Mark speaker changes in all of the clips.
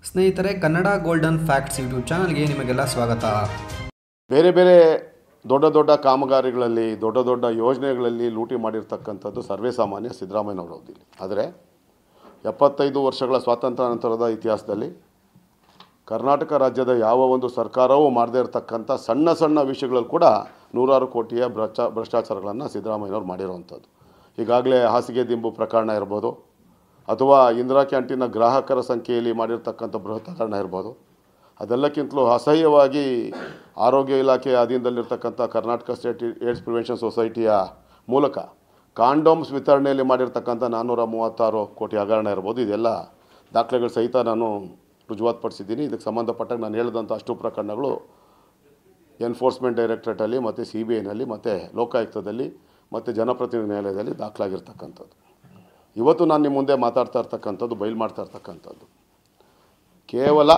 Speaker 1: ಸ್ನೇಹಿತರೆ Kannada golden facts YouTube ಚಾನಲ್ಗೆ ನಿಮಗೆಲ್ಲ ಸ್ವಾಗತ
Speaker 2: ಬೇರೆ ಬೇರೆ ದೊಡ್ಡ ದೊಡ್ಡ ಕಾಮಗಾರಿಗಳಲ್ಲಿ ದೊಡ್ಡ ದೊಡ್ಡ ಯೋಜನೆಗಳಲ್ಲಿ ಲೂಟಿ ಮಾಡಿರ್ತಕ್ಕಂಥದ್ದು ಸರ್ವೇ ಸಾಮಾನ್ಯ ಸಿದ್ದರಾಮಯ್ಯನವರ ಅವಧಿಯಲ್ಲಿ ಆದರೆ ಎಪ್ಪತ್ತೈದು ವರ್ಷಗಳ ಸ್ವಾತಂತ್ರ್ಯ ನಂತರದ ಇತಿಹಾಸದಲ್ಲಿ ಕರ್ನಾಟಕ ರಾಜ್ಯದ ಯಾವ ಒಂದು ಸರ್ಕಾರವೂ ಮಾಡದೇ ಇರತಕ್ಕಂಥ ಸಣ್ಣ ಸಣ್ಣ ವಿಷಯಗಳಲ್ಲಿ ಕೂಡ ನೂರಾರು ಕೋಟಿಯ ಭ್ರಷ್ಟ ಭ್ರಷ್ಟಾಚಾರಗಳನ್ನು ಸಿದ್ದರಾಮಯ್ಯನವ್ರು ಮಾಡಿರುವಂಥದ್ದು ಈಗಾಗಲೇ ಹಾಸಿಗೆ ದಿಂಬು ಪ್ರಕರಣ ಇರ್ಬೋದು ಅಥವಾ ಇಂದಿರಾ ಕ್ಯಾಂಟೀನ್ನ ಗ್ರಾಹಕರ ಸಂಖ್ಯೆಯಲ್ಲಿ ಮಾಡಿರ್ತಕ್ಕಂಥ ಬೃಹತ್ ಹಗರಣ ಇರ್ಬೋದು ಅದೆಲ್ಲಕ್ಕಿಂತಲೂ ಅಸಹ್ಯವಾಗಿ ಆರೋಗ್ಯ ಇಲಾಖೆಯ ಅಧೀನದಲ್ಲಿರ್ತಕ್ಕಂಥ ಕರ್ನಾಟಕ ಸ್ಟೇಟ್ ಏಡ್ಸ್ ಪ್ರಿವೆನ್ಷನ್ ಸೊಸೈಟಿಯ ಮೂಲಕ ಕಾಂಡೋಮ್ಸ್ ವಿತರಣೆಯಲ್ಲಿ ಮಾಡಿರ್ತಕ್ಕಂಥ ನಾನ್ನೂರ ಮೂವತ್ತಾರು ಕೋಟಿ ಹಗರಣ ಇರ್ಬೋದು ಇದೆಲ್ಲ ದಾಖಲೆಗಳ ಸಹಿತ ನಾನು ರುಜುವಾತುಪಡಿಸಿದ್ದೀನಿ ಇದಕ್ಕೆ ಸಂಬಂಧಪಟ್ಟಾಗ ನಾನು ಹೇಳಿದಂಥ ಅಷ್ಟು ಪ್ರಕರಣಗಳು ಎನ್ಫೋರ್ಸ್ಮೆಂಟ್ ಡೈರೆಕ್ಟ್ರೇಟಲ್ಲಿ ಮತ್ತು ಸಿ ಬಿ ಐನಲ್ಲಿ ಮತ್ತು ಲೋಕಾಯುಕ್ತದಲ್ಲಿ ಮತ್ತು ಜನಪ್ರತಿನಿಧಿ ನ್ಯಾಯಾಲಯದಲ್ಲಿ ದಾಖಲಾಗಿರ್ತಕ್ಕಂಥದ್ದು ಇವತ್ತು ನಾನು ನಿಮ್ಮ ಮುಂದೆ ಮಾತಾಡ್ತಾ ಇರ್ತಕ್ಕಂಥದ್ದು ಬಯಲು ಮಾಡ್ತಾ ಇರ್ತಕ್ಕಂಥದ್ದು ಕೇವಲ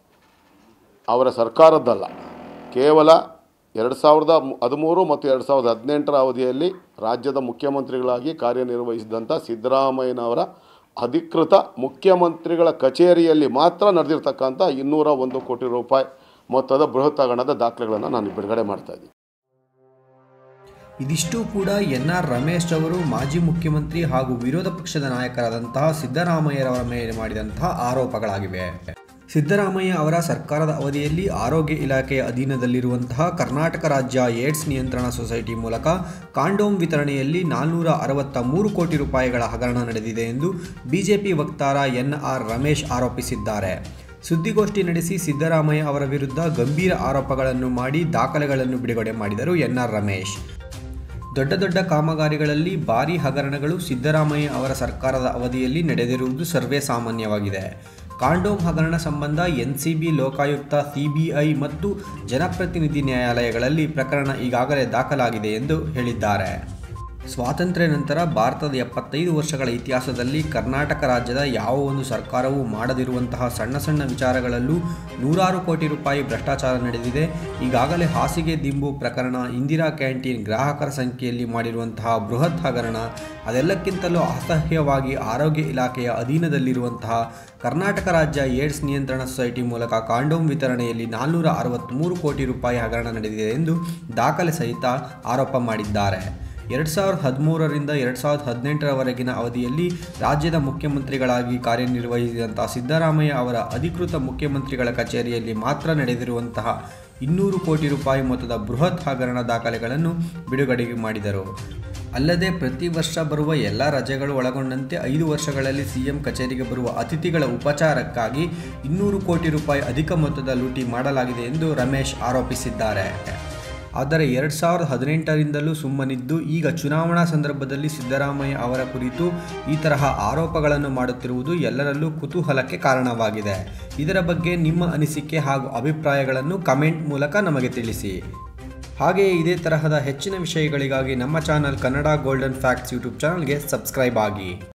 Speaker 2: ಅವರ ಸರ್ಕಾರದ್ದಲ್ಲ ಕೇವಲ ಎರಡು ಸಾವಿರದ ಮು- ಹದಿಮೂರು ಮತ್ತು ಎರಡು ಸಾವಿರದ ಹದಿನೆಂಟರ ಅವಧಿಯಲ್ಲಿ ರಾಜ್ಯದ ಮುಖ್ಯಮಂತ್ರಿಗಳಾಗಿ ಕಾರ್ಯನಿರ್ವಹಿಸಿದಂಥ ಸಿದ್ದರಾಮಯ್ಯನವರ ಅಧಿಕೃತ ಮುಖ್ಯಮಂತ್ರಿಗಳ ಕಚೇರಿಯಲ್ಲಿ ಮಾತ್ರ ನಡೆದಿರ್ತಕ್ಕಂಥ ಇನ್ನೂರ ಒಂದು ಕೋಟಿ ರೂಪಾಯಿ ಮೊತ್ತದ ಬೃಹತ್ ಹಗರಣದ ದಾಖಲೆಗಳನ್ನು ನಾನು ಬಿಡುಗಡೆ ಮಾಡ್ತಾ ಇದ್ದೀನಿ
Speaker 1: ಇದಿಷ್ಟು ಕೂಡ ಎನ್ ಆರ್ ರಮೇಶ್ ಅವರು ಮಾಜಿ ಮುಖ್ಯಮಂತ್ರಿ ಹಾಗೂ ವಿರೋಧ ಪಕ್ಷದ ನಾಯಕರಾದಂತಹ ಸಿದ್ದರಾಮಯ್ಯರವರ ಮೇಲೆ ಮಾಡಿದಂತಹ ಆರೋಪಗಳಾಗಿವೆ ಸಿದ್ದರಾಮಯ್ಯ ಅವರ ಸರ್ಕಾರದ ಅವಧಿಯಲ್ಲಿ ಆರೋಗ್ಯ ಇಲಾಖೆಯ ಅಧೀನದಲ್ಲಿರುವಂತಹ ಕರ್ನಾಟಕ ರಾಜ್ಯ ಏಡ್ಸ್ ನಿಯಂತ್ರಣ ಸೊಸೈಟಿ ಮೂಲಕ ಕಾಂಡೋಮ್ ವಿತರಣೆಯಲ್ಲಿ ನಾಲ್ನೂರ ಅರವತ್ತ ಮೂರು ಕೋಟಿ ರೂಪಾಯಿಗಳ ಹಗರಣ ನಡೆದಿದೆ ಎಂದು ಬಿಜೆಪಿ ವಕ್ತಾರ ಎನ್ ಆರ್ ರಮೇಶ್ ಆರೋಪಿಸಿದ್ದಾರೆ ಸುದ್ದಿಗೋಷ್ಠಿ ನಡೆಸಿ ಸಿದ್ದರಾಮಯ್ಯ ಅವರ ವಿರುದ್ಧ ಗಂಭೀರ ಆರೋಪಗಳನ್ನು ಮಾಡಿ ದಾಖಲೆಗಳನ್ನು ಬಿಡುಗಡೆ ಮಾಡಿದರು ಎನ್ ಆರ್ ರಮೇಶ್ ದೊಡ್ಡ ದೊಡ್ಡ ಕಾಮಗಾರಿಗಳಲ್ಲಿ ಭಾರೀ ಹಗರಣಗಳು ಸಿದ್ದರಾಮಯ್ಯ ಅವರ ಸರ್ಕಾರದ ಅವಧಿಯಲ್ಲಿ ನಡೆದಿರುವುದು ಸರ್ವೇ ಸಾಮಾನ್ಯವಾಗಿದೆ ಕಾಂಡೋಮ್ ಹಗರಣ ಸಂಬಂಧ ಎನ್ಸಿಬಿ ಲೋಕಾಯುಕ್ತ ಸಿಬಿಐ ಮತ್ತು ಜನಪ್ರತಿನಿಧಿ ನ್ಯಾಯಾಲಯಗಳಲ್ಲಿ ಪ್ರಕರಣ ಈಗಾಗಲೇ ದಾಖಲಾಗಿದೆ ಎಂದು ಹೇಳಿದ್ದಾರೆ ಸ್ವಾತಂತ್ರ್ಯ ನಂತರ ಭಾರತದ ಎಪ್ಪತ್ತೈದು ವರ್ಷಗಳ ಇತಿಹಾಸದಲ್ಲಿ ಕರ್ನಾಟಕ ರಾಜ್ಯದ ಯಾವ ಒಂದು ಸರ್ಕಾರವೂ ಮಾಡದಿರುವಂತಹ ಸಣ್ಣ ಸಣ್ಣ ವಿಚಾರಗಳಲ್ಲೂ ನೂರಾರು ಕೋಟಿ ರೂಪಾಯಿ ಭ್ರಷ್ಟಾಚಾರ ನಡೆದಿದೆ ಈಗಾಗಲೇ ಹಾಸಿಗೆ ದಿಂಬು ಪ್ರಕರಣ ಇಂದಿರಾ ಕ್ಯಾಂಟೀನ್ ಗ್ರಾಹಕರ ಸಂಖ್ಯೆಯಲ್ಲಿ ಮಾಡಿರುವಂತಹ ಬೃಹತ್ ಹಗರಣ ಅದೆಲ್ಲಕ್ಕಿಂತಲೂ ಅಸಹ್ಯವಾಗಿ ಆರೋಗ್ಯ ಇಲಾಖೆಯ ಅಧೀನದಲ್ಲಿರುವಂತಹ ಕರ್ನಾಟಕ ರಾಜ್ಯ ಏಡ್ಸ್ ನಿಯಂತ್ರಣ ಸೊಸೈಟಿ ಮೂಲಕ ಕಾಂಡೋಮ್ ವಿತರಣೆಯಲ್ಲಿ ನಾಲ್ನೂರ ಅರವತ್ತ್ಮೂರು ಕೋಟಿ ರೂಪಾಯಿ ಹಗರಣ ನಡೆದಿದೆ ಎಂದು ದಾಖಲೆ ಸಹಿತ ಆರೋಪ ಮಾಡಿದ್ದಾರೆ ಎರಡು ಸಾವಿರದ ಹದಿಮೂರರಿಂದ ಎರಡು ಸಾವಿರದ ಹದಿನೆಂಟರವರೆಗಿನ ಅವಧಿಯಲ್ಲಿ ರಾಜ್ಯದ ಮುಖ್ಯಮಂತ್ರಿಗಳಾಗಿ ಕಾರ್ಯನಿರ್ವಹಿಸಿದಂಥ ಸಿದ್ದರಾಮಯ್ಯ ಅವರ ಅಧಿಕೃತ ಮುಖ್ಯಮಂತ್ರಿಗಳ ಕಚೇರಿಯಲ್ಲಿ ಮಾತ್ರ ನಡೆದಿರುವಂತಹ ಇನ್ನೂರು ಕೋಟಿ ರೂಪಾಯಿ ಮೊತ್ತದ ಬೃಹತ್ ಹಗರಣ ದಾಖಲೆಗಳನ್ನು ಬಿಡುಗಡೆ ಮಾಡಿದರು ಅಲ್ಲದೆ ಪ್ರತಿ ವರ್ಷ ಬರುವ ಎಲ್ಲ ರಜೆಗಳು ಒಳಗೊಂಡಂತೆ ಐದು ವರ್ಷಗಳಲ್ಲಿ ಸಿಎಂ ಕಚೇರಿಗೆ ಬರುವ ಅತಿಥಿಗಳ ಉಪಚಾರಕ್ಕಾಗಿ ಇನ್ನೂರು ಕೋಟಿ ರೂಪಾಯಿ ಅಧಿಕ ಮೊತ್ತದ ಲೂಟಿ ಮಾಡಲಾಗಿದೆ ಎಂದು ರಮೇಶ್ ಆರೋಪಿಸಿದ್ದಾರೆ ಆದರೆ ಎರಡು ಸಾವಿರದ ಹದಿನೆಂಟರಿಂದಲೂ ಸುಮ್ಮನಿದ್ದು ಈಗ ಚುನಾವಣಾ ಸಂದರ್ಭದಲ್ಲಿ ಸಿದ್ದರಾಮಯ್ಯ ಅವರ ಕುರಿತು ಈ ತರಹ ಆರೋಪಗಳನ್ನು ಮಾಡುತ್ತಿರುವುದು ಎಲ್ಲರಲ್ಲೂ ಕುತೂಹಲಕ್ಕೆ ಕಾರಣವಾಗಿದೆ ಇದರ ಬಗ್ಗೆ ನಿಮ್ಮ ಅನಿಸಿಕೆ ಹಾಗೂ ಅಭಿಪ್ರಾಯಗಳನ್ನು ಕಮೆಂಟ್ ಮೂಲಕ ನಮಗೆ ತಿಳಿಸಿ ಹಾಗೆಯೇ ಇದೇ ತರಹದ ಹೆಚ್ಚಿನ ವಿಷಯಗಳಿಗಾಗಿ ನಮ್ಮ channel Kannada golden facts YouTube ಚಾನಲ್ಗೆ ಸಬ್ಸ್ಕ್ರೈಬ್ ಆಗಿ